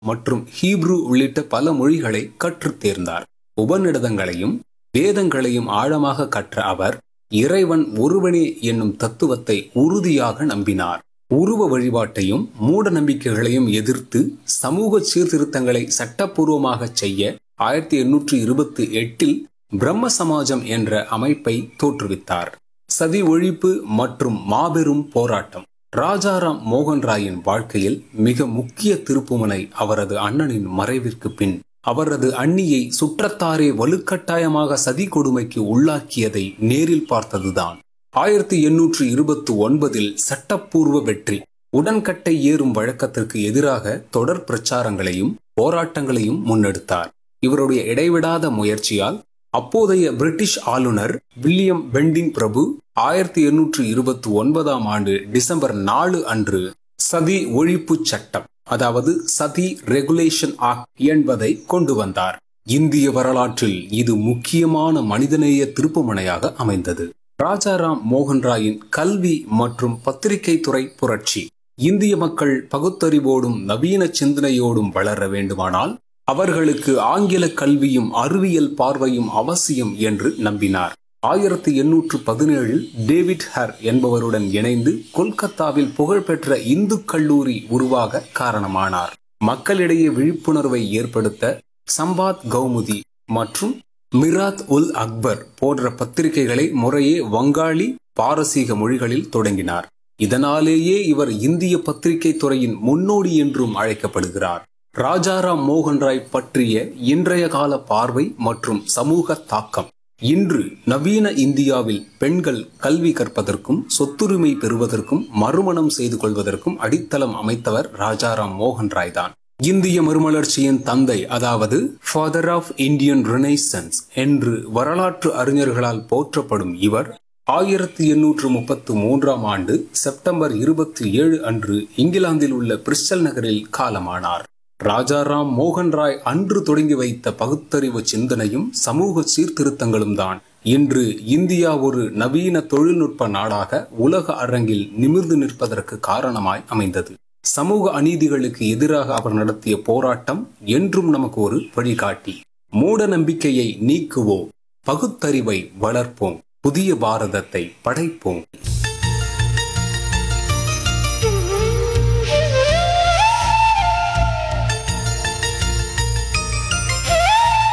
மற்றும் ஹீப்ரு உள்ளிட்ட பல மொழிகளை கற்றுத் தேர்ந்தார் உபநிடதங்களையும் வேதங்களையும் ஆழமாக கற்ற அவர் இறைவன் ஒருவனே என்னும் தத்துவத்தை உறுதியாக நம்பினார் உருவ வழிபாட்டையும் மூட நம்பிக்கைகளையும் எதிர்த்து சமூக சீர்திருத்தங்களை சட்டப்பூர்வமாக செய்ய ஆயிரத்தி எண்ணூற்று இருபத்தி எட்டில் பிரம்ம சமாஜம் என்ற அமைப்பை தோற்றுவித்தார் சதி ஒழிப்பு மற்றும் மாபெரும் போராட்டம் ராஜாராம் மோகன் ராயின் வாழ்க்கையில் மிக முக்கிய திருப்புமுனை அவரது அண்ணனின் மறைவிற்கு பின் அவரது அண்ணியை சுற்றத்தாரே வலுக்கட்டாயமாக சதி கொடுமைக்கு உள்ளாக்கியதை நேரில் பார்த்ததுதான் ஆயிரத்தி எண்ணூற்று இருபத்தி ஒன்பதில் சட்டப்பூர்வ வெற்றி உடன்கட்டை ஏறும் வழக்கத்திற்கு எதிராக தொடர் பிரச்சாரங்களையும் போராட்டங்களையும் முன்னெடுத்தார் இவருடைய இடைவிடாத முயற்சியால் அப்போதைய பிரிட்டிஷ் ஆளுநர் வில்லியம் பெண்டிங் பிரபு ஆயிரத்தி எண்ணூற்று இருபத்தி ஒன்பதாம் ஆண்டு டிசம்பர் நாலு அன்று சதி ஒழிப்பு சட்டம் அதாவது சதி ரெகுலேஷன் ஆக்ட் என்பதை கொண்டு வந்தார் இந்திய வரலாற்றில் இது முக்கியமான மனிதநேய திருப்புமுனையாக அமைந்தது ராஜாராம் மோகன் ராயின் கல்வி மற்றும் பத்திரிகை துறை புரட்சி இந்திய மக்கள் பகுத்தறிவோடும் நவீன சிந்தனையோடும் வளர வேண்டுமானால் அவர்களுக்கு ஆங்கில கல்வியும் அறிவியல் பார்வையும் அவசியம் என்று நம்பினார் ஆயிரத்தி எண்ணூற்று பதினேழில் டேவிட் ஹர் என்பவருடன் இணைந்து கொல்கத்தாவில் புகழ்பெற்ற இந்து கல்லூரி உருவாக காரணமானார் மக்களிடையே விழிப்புணர்வை ஏற்படுத்த சம்பாத் கௌமுதி மற்றும் மிராத் உல் அக்பர் போன்ற பத்திரிகைகளை முறையே வங்காளி பாரசீக மொழிகளில் தொடங்கினார் இதனாலேயே இவர் இந்திய பத்திரிகை துறையின் முன்னோடி என்றும் அழைக்கப்படுகிறார் ராஜாராம் மோகன் ராய் பற்றிய இன்றைய கால பார்வை மற்றும் சமூக தாக்கம் இன்று நவீன இந்தியாவில் பெண்கள் கல்வி கற்பதற்கும் சொத்துரிமை பெறுவதற்கும் மறுமணம் செய்து கொள்வதற்கும் அடித்தளம் அமைத்தவர் ராஜாராம் மோகன் ராய் தான் இந்திய மறுமலர்ச்சியின் தந்தை அதாவது ஃபாதர் ஆஃப் இந்தியன் ரினைசன்ஸ் என்று வரலாற்று அறிஞர்களால் போற்றப்படும் இவர் ஆயிரத்தி எண்ணூற்று முப்பத்து மூன்றாம் ஆண்டு செப்டம்பர் இருபத்தி ஏழு அன்று இங்கிலாந்தில் உள்ள பிரிஸ்டல் நகரில் காலமானார் ராஜாராம் மோகன் ராய் அன்று தொடங்கி வைத்த பகுத்தறிவு சிந்தனையும் சமூக சீர்திருத்தங்களும் தான் இன்று இந்தியா ஒரு நவீன தொழில்நுட்ப நாடாக உலக அரங்கில் நிமிர்ந்து நிற்பதற்கு காரணமாய் அமைந்தது சமூக அநீதிகளுக்கு எதிராக அவர் நடத்திய போராட்டம் என்றும் நமக்கு ஒரு வழிகாட்டி மூட நம்பிக்கையை நீக்குவோம் பகுத்தறிவை வளர்ப்போம் புதிய பாரதத்தை படைப்போம்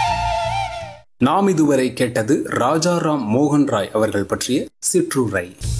நாம் இதுவரை கேட்டது ராஜாராம் மோகன் ராய் அவர்கள் பற்றிய சிற்றுரை